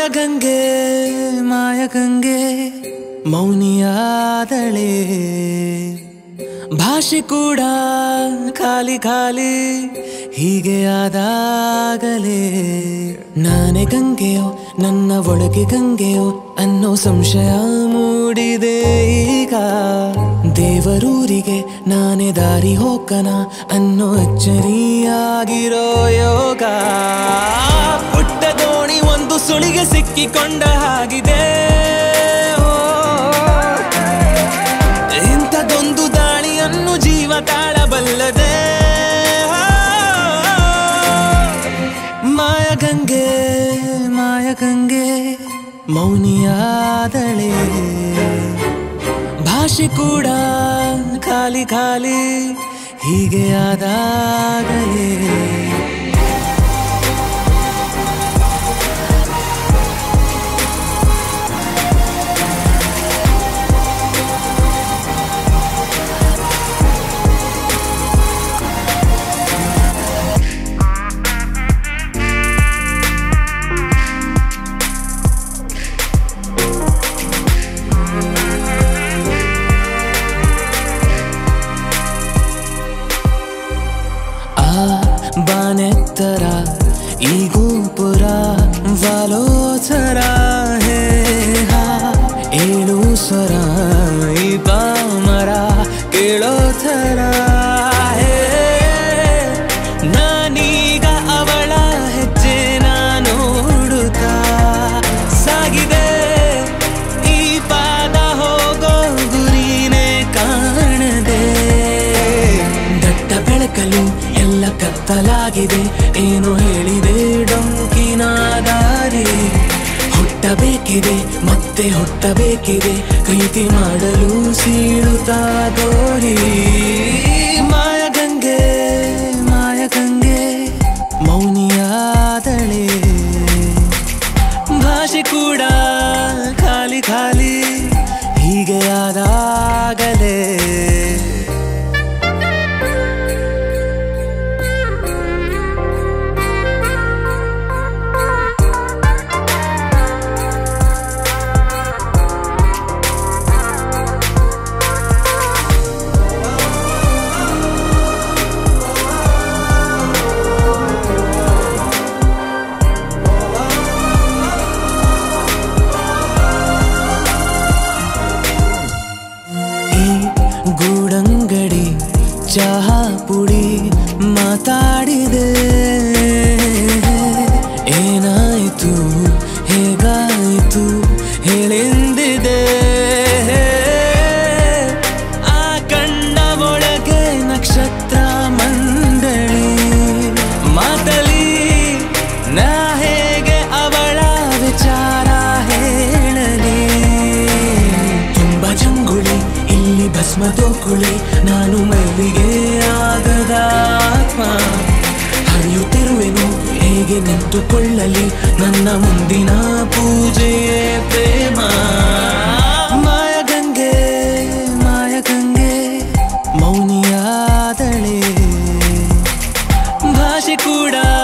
ಮಾಯಗಂಗೆ ಮಾಯಗಂಗೆ ಮೌನಿಯಾದಳೆ ಭಾಷೆ ಕೂಡ ಖಾಲಿ ಖಾಲಿ ಹೀಗೆ ಆದಾಗಲೇ ನಾನೇ ಗಂಗೆಯೋ ನನ್ನ ಒಳಗೆ ಗಂಗೆಯೋ ಅನ್ನೋ ಸಂಶಯ ಮೂಡಿದೆ ಈಗ ದೇವರೂರಿಗೆ ನಾನೇ ದಾರಿ ಹೋಗನ ಅನ್ನೋ ಅಚ್ಚರಿಯಾಗಿರೋ ಯೋಗ ಪುಟ್ಟ ದೋಣಿ ಒಂದು ಸುಳಿಗೆ ಸಿಕ್ಕಿಕೊಂಡ ಹಾಗಿದೆ ಓ. ಇಂಥದೊಂದು ದಾಳಿಯನ್ನು ಜೀವ ತಾಳಬಲ್ಲದೆ ಮಾಯಗಂಗೆ ಮಾಯಗಂಗೆ ಮೌನಿಯಾದಳೆ ಭಾಷೆ ಕೂಡ ಖಾಲಿ ಖಾಲಿ ಹೀಗೆ ಆದಾಗಲೇ ಆ ಬಾನೆತ್ತರ ಈ ಗೋಪುರ ವಾಲೋಚರ ಹೇ ಹಾ ಏಳು ಸ್ವರ ಈ ಪಾಮರ ಕೇಳೋ ಥರ ಹೇ ನಾನೀಗ ಅವಳ ಹೆಜ್ಜೆ ನೋಡುತ್ತಾ ಸಾಗಿದೆ ಈ ಪಾದ ಹೋಗೋ ಗುರಿನೇ ಕಾಣದೆ ದಟ್ಟ ಬೆಳಕಲು ಎಲ್ಲ ಕತ್ತಲಾಗಿದೆ ಏನು ಹೇಳಿದೆ ಡೊಂಕಿನ ದಾರಿ ಹುಟ್ಟಬೇಕಿದೆ ಮತ್ತೆ ಹುಟ್ಟಬೇಕಿದೆ ಪ್ರೀತಿ ಮಾಡಲು ಸೀಳುತ್ತಾ ಗೋರಿ ಮಾಯಗಂಗೆ ಮಾಯಗಂಗೆ ಮೌನಿಯಾದಳೆ ಭಾಷೆ ಕೂಡ ಖಾಲಿ ಖಾಲಿ ಹೀಗೆ ಆದಾಗಲೇ ಈ ಗೂಡಂಗಡಿ ಚಹಾ ಪುಡಿ ಮಾತಾಡಿದೆ ಏನಾಯಿತು ಹೇಗಾಯಿತು ಹೇಳೆಂದಿದೆ ಆ ಕಣ್ಣ ಒಳಗೆ ನಕ್ಷತ್ರ ಮಂಡಳಿ ಮಾತಲಿ ನಾ ಹೇಗೆ ಅವಳ ವಿಚಾರ ಹೇಳಲಿ ತುಂಬ ಜಂಗುಳಿ ಇಲ್ಲಿ ಭಸ್ಮ ತೋಕುಳಿ ನಾನು ಮೈಲಿಗೆ ಆಗದ ಆತ್ಮ ಹರಿಯುತ್ತಿರುವೆನು ಹೇಗೆ ನಿಂತುಕೊಳ್ಳಲಿ ನನ್ನ ಮುಂದಿನ ಪೂಜೆಯೇ ಪ್ರೇಮ ಮಾಯಗಂಗೆ ಮಾಯಗಂಗೆ ಮೌನಿಯಾದಳೆ ಭಾಷೆ ಕೂಡ